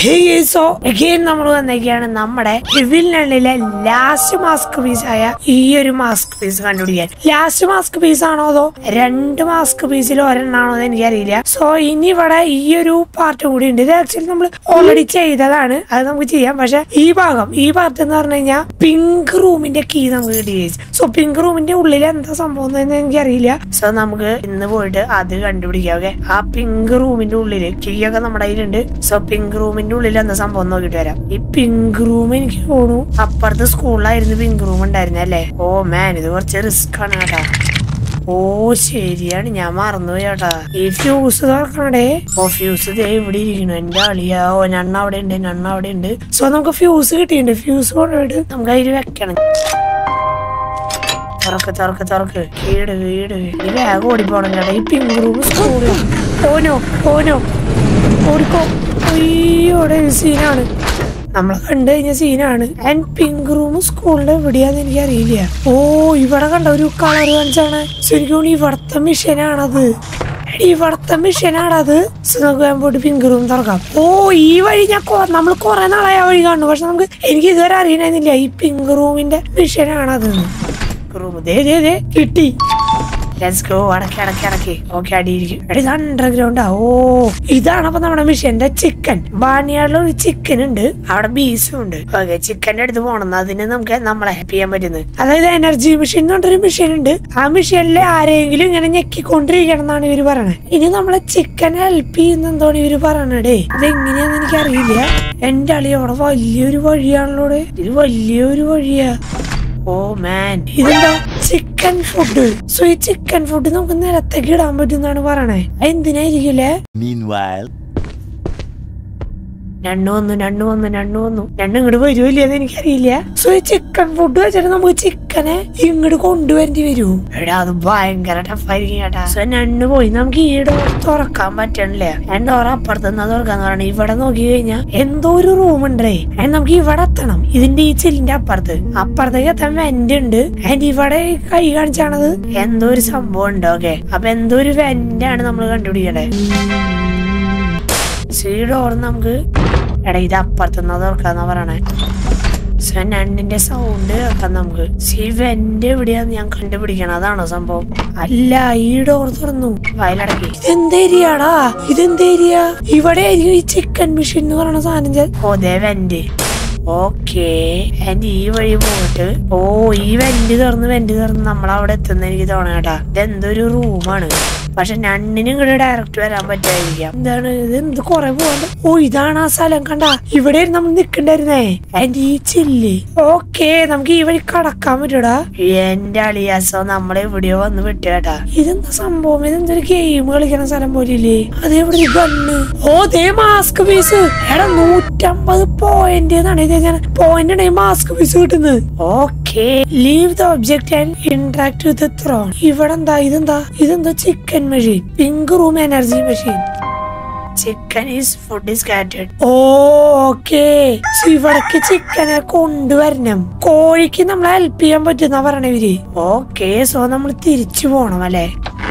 So again നമ്മൾ വന്നേക്കാണ് നമ്മുടെ വില്ലിലെ last mask piece ആയ ഈ ഒരു മാസ്ക് പീസ് കണ്ടുപിടിക്കാൻ ലാസ്റ്റ് മാസ്ക് പീസ് ആണോ അതോ രണ്ട് മാസ്ക് പീസിൽ ഒരെണ്ണാണോ എന്ന് എനിക്കറിയില്ല സോ ഇനി ഇവിടെ ഈ ഒരു പാർട്ട് കൂടി ഉണ്ട് ഇത് ആക്ച്വലി നമ്മൾ ഓൾറെഡി ചെയ്തതാണ് അത് നമുക്ക് ചെയ്യാം പക്ഷെ ഈ ഭാഗം ഈ പാർട്ട് എന്ന് പറഞ്ഞു കഴിഞ്ഞാൽ പിങ്ക് റൂമിന്റെ കീ നമുക്ക് കിട്ടി സോ പിങ്ക് റൂമിന്റെ ഉള്ളിൽ എന്താ സംഭവം എന്ന് എനിക്കറിയില്ല സോ നമുക്ക് ഇന്ന് പോയിട്ട് അത് കണ്ടുപിടിക്കാം ഓക്കെ ആ പിങ്ക് റൂമിന്റെ ഉള്ളില് കീ ഒക്കെ നമ്മുടെ കയ്യിലുണ്ട് സോ പിങ്ക് റൂമിന്റെ ഉള്ളിൽ എന്താ സംഭവം നോക്കിട്ട് വരാം ഈ പിങ്ക് റൂം എനിക്ക് തോന്നുന്നു അപ്പുറത്തെ സ്കൂളിലായിരുന്നു പിങ്ക് റൂം ഉണ്ടായിരുന്നത് അല്ലേ ഓ മാൻ ഇത് കുറച്ച് റിസ്ക് ആണ് കേട്ടാ ഓ ശരിയാണ് ഞാൻ മറന്നുപോയി ചേട്ടാ ഈ ഫ്യൂസ് തുറക്കണടേ ഓ ഫ്യൂസ് ദേ ഇവിടെ ഇരിക്കണു എന്റെ അളിയാ ഓ നണ്ണ അവിടെ ഉണ്ട് നണ്ണ അവിടെ ഉണ്ട് സോ നമുക്ക് ഫ്യൂസ് കിട്ടിയിട്ടുണ്ട് ഫ്യൂസ് കൊണ്ടുപോയിട്ട് നമുക്ക് അതിൽ വെക്കണം തുറക്ക് തുറക്ക് തുറക്ക് വീട് വീട് വീട് വേഗം ഓടിപ്പോണം ചേട്ടാ ഈ പിങ്ക് റൂം സ്കൂളിൽ ഓനോ ഓനോ ഓടിക്കോ അയ്യോടെ സീനാണ് നമ്മളെ കണ്ടു കഴിഞ്ഞ സീനാണ് ആൻഡ് പിങ്ക് റൂം സ്കൂളിന്റെ എവിടെയാന്ന് എനിക്ക് അറിയില്ല ഓ ഇവിടെ കണ്ട ഒരു കളർ കാണിച്ചാണ് ശരിക്കും തോന്നുന്നു ഇവിടത്തെ മിഷനാണത് എടി, ഇവിടത്തെ മിഷനാണത് സോ നമുക്ക് വേഗം പോയിട്ട് പിങ്ക് റൂം തുറക്കാം ഓ ഈ വഴി ഞാൻ നമ്മൾ കുറെ നാളായി ആ വഴി കാണുന്നു പക്ഷെ നമുക്ക് എനിക്ക് ഇതുവരെ അറിയണമെന്നില്ല ഈ പിങ്ക് റൂമിന്റെ മിഷനാണത് റൂം ദേ ദേ ദേ കിട്ടി ലെറ്റ്സ് ഗോ അടക്കി അടക്കി അടക്കി ഓക്കെ അടിയിരിക്കും എടി ഇത് അണ്ടർഗ്രൗണ്ടാ ഓ ഇതാണ് അപ്പൊ നമ്മുടെ മിഷന്റെ ചിക്കൻ ബാനിയാടിൽ ഒരു ചിക്കൻ ഉണ്ട് അവിടെ ബീസും ഉണ്ട് ഓക്കെ ചിക്കന്റെ അടുത്ത് പോകണം അതിന് നമുക്ക് നമ്മളെ ഹെൽപ്പ് ചെയ്യാൻ പറ്റുന്നത് അതായത് എനർജി മെഷീൻ എന്ന് പറഞ്ഞൊരു മെഷീൻ ഉണ്ട് ആ മെഷീനിൽ ആരെങ്കിലും ഇങ്ങനെ ഞെക്കിക്കൊണ്ടിരിക്കണം എന്നാണ് ഇവര് പറയണത് ഇനി നമ്മളെ ചിക്കൻ ഹെൽപ്പ് ചെയ്യുന്ന എന്താണ് ഇവര് പറയണടേ അതെങ്ങനെയാന്ന് എനിക്കറിയില്ല എന്റെ അളി അവിടെ വലിയൊരു വഴിയാണല്ലോ ഇവിടെ. ഇത് വലിയൊരു വഴിയാ ഓ മാൻ ഇതെന്താ ചിക്കൻ ഫുഡ് സോ ഈ ചിക്കൻ ഫുഡ് നമുക്ക് നിലത്തേക്ക് ഇടാൻ പറ്റുന്നാണ് പറയണേ അത് എന്തിനായിരിക്കില്ലേ Meanwhile, രണ്ടു വന്നു രണ്ടു വന്നു രണ്ടു വന്നു രണ്ടും ഇങ്ങോട്ട് വരുമില്ലേ എന്ന് എനിക്കറിയില്ല സോ ഈ ചിക്കൻ ഫുഡ് വെച്ചിട്ട് നമുക്ക് ചിക്കനെ ഇങ്ങോട്ട് കൊണ്ടുവരേണ്ടി വരൂ എടാ അത് ഭയങ്കര ടഫായിരിക്കും ചേട്ടാ സോ രണ്ട് പോയി നമുക്ക് ഈ ഡോർ തുറക്കാൻ പറ്റണില്ല ഞാൻ ഡോർ അപ്പുറത്തുനിന്ന് തുറക്കാന്ന് പറയണേ ഇവിടെ നോക്കി കഴിഞ്ഞാൽ എന്തോ ഒരു റൂം ഉണ്ടേ ആൻഡ് നമുക്ക് ഇവിടെ എത്തണം ഇതിന്റെ ഈ ചില്ലിന്റെ അപ്പുറത്ത് അപ്പുറത്തേക്ക് എത്താൻ വെന്റ് ഉണ്ട് ആൻഡ് ഇവിടെ ഈ കൈ കാണിച്ചാണത് എന്തോ ഒരു സംഭവം ഉണ്ട് ഓക്കെ അപ്പൊ എന്തോ ഒരു വെന്റ് ആണ് നമ്മൾ കണ്ടുപിടിക്കണ്ടേ സീ ഡോർ നമുക്ക് എടാ ഇത് അപ്പുറത്തുനിന്ന് തുറക്കാന്നാ പറയണേ സോ നണ്ടിന്റെ സൗണ്ട് കേൾക്കാം നമുക്ക് സി വെന്റ് എവിടെയാന്ന് ഞാൻ കണ്ടുപിടിക്കണം അതാണോ സംഭവം അല്ല ഈ ഡോർ തുറന്നു വയലടക്കി ഇതെന്തേരിയാടാ ഇതെന്തേരിയ ഇവിടെ ആയിരിക്കും ഈ ചിക്കൻ മെഷീൻ എന്ന് പറയുന്ന സാധനം ചെ- ഓ ദേ വെന്റ് ഓക്കേ ആൻഡ് ഈ വഴി പോയിട്ട് ഓ ഈ വെന്റ് തുറന്ന് വെന്റ് തുറന്ന് നമ്മളവിടെ എത്തുന്ന എനിക്ക് തോന്നണേട്ടാ ഇതെന്തൊരു റൂമാണ് പക്ഷെ നണ്ണിനും ഇങ്ങോട്ട് ഡയറക്റ്റ് വരാൻ പറ്റായിരിക്കാം എന്താണ് ഇത് എന്ത് കൊറേ പോകണ്ട ഓ ഇതാണ് ആ സ്ഥലം കണ്ട ഇവിടെ നമ്മൾ നിക്കണ്ടായിരുന്നേ ആൻഡ് ഈ ചില്ലി ഓക്കേ നമുക്ക് ഈ വഴി കടക്കാൻ പറ്റൂടാ എന്റെ അളിയാസോ നമ്മളെ എവിടെയോ വന്ന് വിട്ടുകേട്ടാ ഇതെന്താ സംഭവം ഇതെന്തൊരു ഗെയിം കളിക്കണ സ്ഥലം പോലില്ലേ അതെവിടെ ഒരു ഗണ്ണ് ഓ ദേ മാസ്ക് പീസ് എടാ നൂറ്റമ്പത് പോയിന്റ് എന്നാണ് ഇത് ഞാൻ പോയിന്റ് ആണ് മാസ്ക് പീസ് കിട്ടുന്നത് okay leave the object and interact with throne ഇവിടെ എന്താ ഇതെന്താ ഇതെന്താ chicken machine pink room energy machine chicken is food is carted okay ഇവിടേക്ക് ചിക്കനെ കൊണ്ടുവരണം കോഴിക്ക് നമ്മളെ ഹെൽപ്പ് ചെയ്യാൻ പറ്റുന്ന പറയണ ഇവര് ഓക്കേ സോ നമ്മൾ തിരിച്ചു പോണം അല്ലേ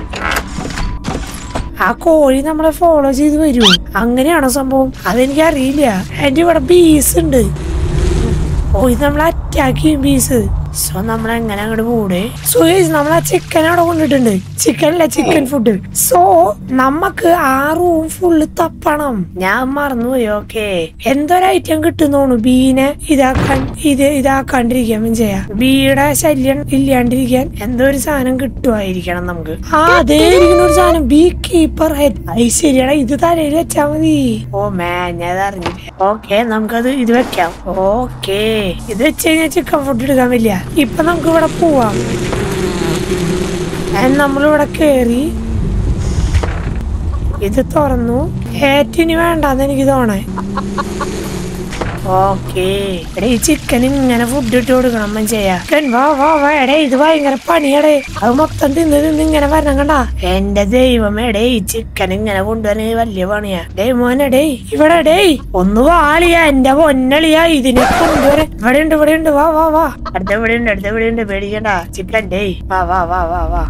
ആ കോഴി നമ്മളെ ഫോളോ ചെയ്ത് വരൂ അങ്ങനെയാണോ സംഭവം അതെനിക്ക് അറിയില്ല എന്റെ ഇവിടെ ബീസ് ഉണ്ട് ഓ ഇത് നമ്മൾ അറ്റാക്ക് ചെയ്യും ബീസ് സോ നമ്മൾ എങ്ങനെ അങ്ങോട്ട് പോടേ സോ നമ്മൾ ആ ചിക്കൻ അവിടെ കൊണ്ടിട്ടുണ്ട് ചിക്കൻ അല്ല ചിക്കൻ ഫുഡ് സോ നമുക്ക് ആ റൂം ഫുള്ള് തപ്പണം ഞാൻ മറന്നുപോയി ഓക്കെ എന്തൊരു ഐറ്റം കിട്ടുന്നോണു ബീനെ ഇതാക്കാൻ ഇത് ഇതാക്കാണ്ടിരിക്കാൻ ചെയ്യാ ബീയുടെ ശല്യം ഇല്ലാണ്ടിരിക്കാൻ എന്തോ ഒരു സാധനം കിട്ടുമായിരിക്കണം നമുക്ക് ആ അതേ ഇരിക്കുന്ന ഒരു സാധനം ബീ കീപ്പർ ഹെഡ് അത് ശരിയാടാ ഇത് തലയിൽ വെച്ചാ മതി ഓ മാൻ ഞാൻ അറിഞ്ഞില്ല ഓക്കെ നമുക്കത് ഇത് വെക്കാം ഓക്കെ ഇത് വെച്ച് കഴിഞ്ഞാൽ ചിക്കൻ ഫുഡ് എടുക്കാൻ പറ്റില്ല ഇപ്പൊ നമുക്ക് ഇവിടെ പോവാം നമ്മളിവിടെ കേറി ഇത് തുറന്നു ഏറ്റിനി വേണ്ടെന്ന് എനിക്ക് തോന്നേ ഓക്കേ എടേ ഈ ചിക്കൻ ഇങ്ങനെ ഫുഡ് ഇട്ട് കൊടുക്കണം മൻ ചെയ്യാ ചിക്കൻ വാ വാ വാ എടേ ഇത് ഭയങ്കര പണിയടേ അത് മൊത്തം തിന്ന് തിന്ന് ഇങ്ങനെ വരണം കണ്ട എന്റെ ദൈവമേ എടേ ഈ ചിക്കൻ ഇങ്ങനെ കൊണ്ടുവരാൻ വലിയ പണിയാ ഡേ മോനെ ഡേ ഇവിടെ ഡേ ഒന്ന് വാളിയാ എന്റെ പൊന്നളിയാ ഇതിനെ കൊണ്ടുവരാൻ ഇവിടെ ഉണ്ട് ഇവിടെ ഉണ്ട് വാ വാ വാ അടുത്ത ഇവിടെ ഉണ്ട് അടുത്ത ഇവിടെ ഉണ്ട് പേടിക്കണ്ട ചിക്കൻ ഡേ വാ വാ വാ വാ വാ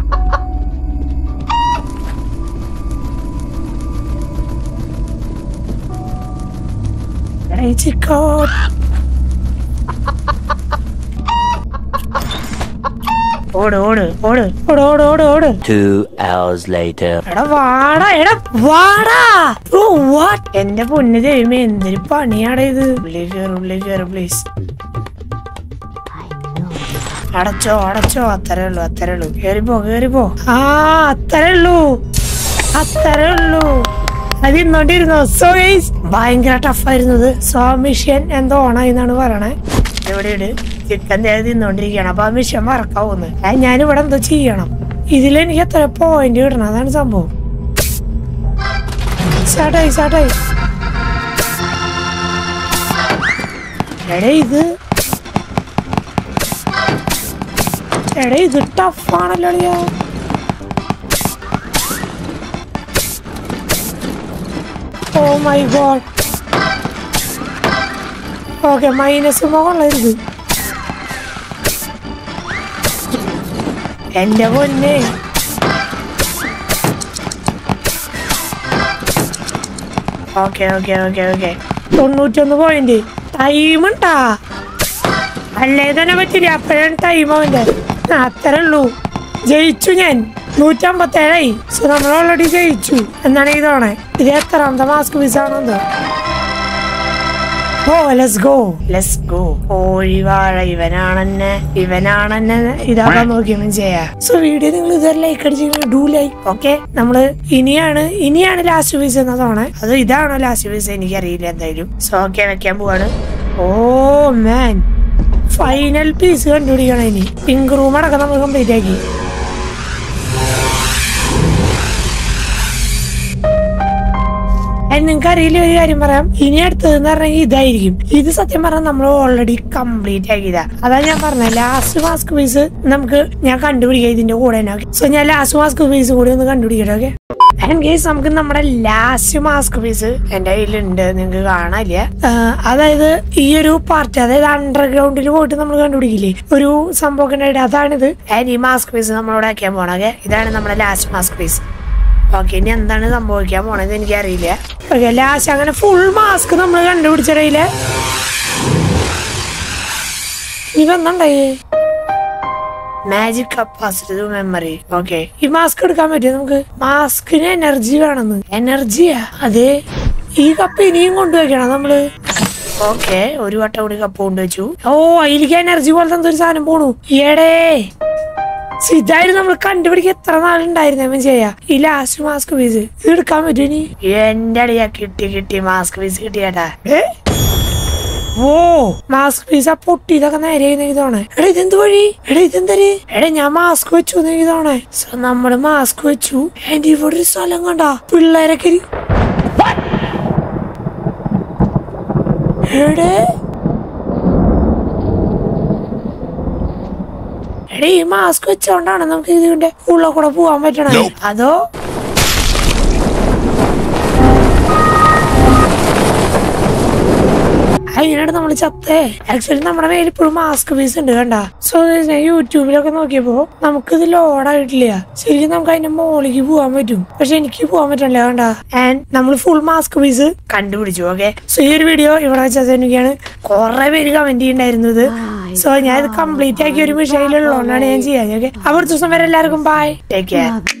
Crazy God. ഓട് ഓട് ഓട് ഓട് ഓട് ഓട് ഓട് Two hours later. എടാ വാടാ എടാ വാടാ ഓ വാട്ട് എന്റെ പൊന്ന് ദൈവമേ എന്തൊരു പണിയാടാ ഇത് ഉള്ളിൽ കയറി ഉള്ളിൽ കയറി പ്ലീസ് അടച്ചോ അടച്ചോ അത്രേ ഉള്ളൂ അത്രേ ഉള്ളൂ കേറിപ്പോ കേറിപ്പോ ആ അത്രേ ഉള്ളൂ അത്രേ ഉള്ളൂ അത് ഇന്നോണ്ടിരുന്നോ സോ ഗൈസ് ഭയങ്കര ടഫായിരുന്നത് സോ മിഷൻ എന്തോ ഓണായി എന്നാണ് പറയണേ ഇവിടെ ഇട് ചിക്കൻ തേത് തിന്നോണ്ടിരിക്കുകയാണ് അപ്പൊ ആ മിഷൻ മറക്കാവുന്ന് ഞാനിവിടെ എന്തോ ചെയ്യണം ഇതിലെനിക്ക് എത്ര പോയിന്റ് കിട്ടണം അതാണ് സംഭവം സ്റ്റാർട്ടായി സ്റ്റാർട്ടായി എടേ ഇത് എടേ ഇത് ടഫാണല്ലോ അളിയാ oh my god okay minus മുകളിലായിരുന്നു എന്റെ പൊന്നെ ഓക്കെ ഓക്കെ ഓക്കെ ഓക്കെ തൊണ്ണൂറ്റൊന്ന് പോയിന്റ് ടൈം ഉണ്ടാ അല്ലേ തന്നെ പറ്റില്ല അപ്പോഴാണ് ടൈം അവന്റെ അത്രേ ഉള്ളൂ ജയിച്ചു ഞാൻ നൂറ്റമ്പത്തേഴായി സോ നമ്മൾ ഓൾറെഡി ജയിച്ചു എന്നാണ് ഇതോണേ ഇത് എത്രാമത്തെ മാസ്ക് പീസാണോ എന്തോ oh let's go let's go കോഴിവാഴ ഇവനാണെന്നെ ഇവനാണെന്നെ ഇതാക്കാൻ നോക്കിയൊന്നും ചെയ്യാ സോ വീഡിയോ നിങ്ങൾ ഇതുവരെ ലൈക്ക് അടിച്ചിങ്ങനെ ഡൂ ലൈക്ക് ഓക്കെ നമ്മള് ഇനിയാണ് ഇനിയാണ് ലാസ്റ്റ് പീസ് എന്നതാണ് അത് ഇതാണോ ലാസ്റ്റ് പീസ് എനിക്കറിയില്ല എന്തായാലും സോ ഓക്കെ വെക്കാൻ പോവാണ് ഓ മാൻ ഫൈനൽ പീസ് കണ്ടുപിടിക്കണം ഇനി പിങ്ക് റൂം അടക്കം നമ്മൾ കംപ്ലീറ്റ് ആക്കി നിങ്ങൾക്ക് അറിയില്ല ഒരു കാര്യം പറയാം ഇനി അടുത്തതെന്ന് പറഞ്ഞാൽ ഇതായിരിക്കും ഇത് സത്യം പറഞ്ഞാൽ നമ്മൾ ഓൾറെഡി കംപ്ലീറ്റ് ആക്കിയതാ അതാ ഞാൻ പറഞ്ഞത് ലാസ്റ്റ് മാസ്ക് പീസ് നമുക്ക് ഞാൻ കണ്ടുപിടിക്കാം ഇതിന്റെ കൂടെ തന്നെ സോ ഞാൻ ലാസ്റ്റ് മാസ്ക് പീസ് കൂടി ഒന്ന് കണ്ടുപിടിക്കട്ടെ ഓക്കെ ആൻഡ് കേസ് നമുക്ക് നമ്മുടെ ലാസ്റ്റ് മാസ്ക് പീസ് എന്റെ കയ്യിലുണ്ട് നിങ്ങൾക്ക് കാണാനില്ല ആഹ് അതായത് ഈ ഒരു പാർട്ട് അതായത് അണ്ടർഗ്രൗണ്ടിൽ പോയിട്ട് നമ്മൾ കണ്ടുപിടിക്കില്ലേ ഒരു സംഭവം ഉണ്ടായിട്ട് അതാണിത് ആൻഡ് ഈ മാസ്ക് പീസ് നമ്മളോട് ആക്കിയാൻ പോണ ഓക്കെ ഇതാണ് നമ്മുടെ ലാസ്റ്റ് മാസ്ക് പീസ് ഓക്കെ ഇനി എന്താണ് സംഭവിക്കാൻ പോണത് എനിക്കറിയില്ല ഓക്കെ ലാസ്റ്റ് അങ്ങനെ ഫുൾ മാസ്ക് നമ്മൾ കണ്ടുപിടിച്ചിടയില് ഇനി വന്നുണ്ടായേ മാജിക് കപ്പാസിറ്റി മെമ്മറി ഓക്കെ ഈ മാസ്ക് എടുക്കാൻ പറ്റുമോ നമുക്ക് മാസ്കിന് എനർജി വേണമെന്ന് എനർജിയാ അതെ ഈ കപ്പ് ഇനിയും കൊണ്ടുവയ്ക്കണം നമ്മള് ഓക്കെ ഒരു വട്ടം കൂടി കപ്പ് കൊണ്ടുവച്ചു ഓ അതിലേക്ക് എനർജി പോലത്തെ എന്തോ ഒരു സാധനം പോണു എടേ ശ്ശെ, ഇതായിരുന്നു നമ്മൾ കണ്ടുപിടിക്കാൻ എത്ര നാളുണ്ടായിരുന്നു ചെയ്യാ ഈ ലാസ്റ്റ് മാസ്ക് പീസ് ഇത് എടുക്കാൻ പറ്റും ഇനി എന്റെ അടിയാ കിട്ടി കിട്ടി മാസ്ക് പീസ് കിട്ടിയേട്ടാ ഏ ഓ മാസ്ക് പീസ പൊട്ടി ഇതൊക്കെ നേരെ ഇതോണേ എടാ ഇതെന്ത് വഴി എടാ ഇതെന്തര് എടാ ഞാൻ മാസ്ക് വെച്ചു ഇതോണേ സോ നമ്മള് മാസ്ക് വെച്ചു എന്റെ ഇവിടെ ഒരു സ്ഥലം കണ്ട പിള്ളേരൊക്കെ ഇരി- എടേ എടാ ഈ മാസ്ക് വെച്ചോണ്ടാണ് നമുക്ക് ഇതിന്റെ ഉള്ള കൂടെ പോവാൻ പറ്റണേ അതോ അതിനാണ് നമ്മൾ ചത്തേ ആക്ച്വലി നമ്മുടെ മേലിൽ ഇപ്പോഴും മാസ്ക് പീസ് ഉണ്ട് കണ്ട സോ ഞാൻ യൂട്യൂബിലൊക്കെ നോക്കിയപ്പോ നമുക്കിത് ലോഡായിട്ടില്ല ശരിക്കും നമുക്ക് അതിന്റെ മോളിലേക്ക് പോകാൻ പറ്റും പക്ഷെ എനിക്ക് പോകാൻ പറ്റില്ല കണ്ട ആൻഡ് നമ്മൾ ഫുൾ മാസ്ക് പീസ് കണ്ടുപിടിച്ചു ഓക്കെ സോ ഈ ഒരു വീഡിയോ ഇവിടെ വെച്ചാൽ കുറെ പേര് കമന്റ് ചെയ്യുന്നുണ്ടായിരുന്നത് സോ ഞാൻ ഇത് കംപ്ലീറ്റ് ആക്കി ഒരു മിഷയിലുള്ളതുകൊണ്ടാണ് ഞാൻ ചെയ്യാൻ ഓക്കെ അപ്പോൾ ദിവസം വരെ എല്ലാവർക്കും ബൈ ടേക്ക് കെയർ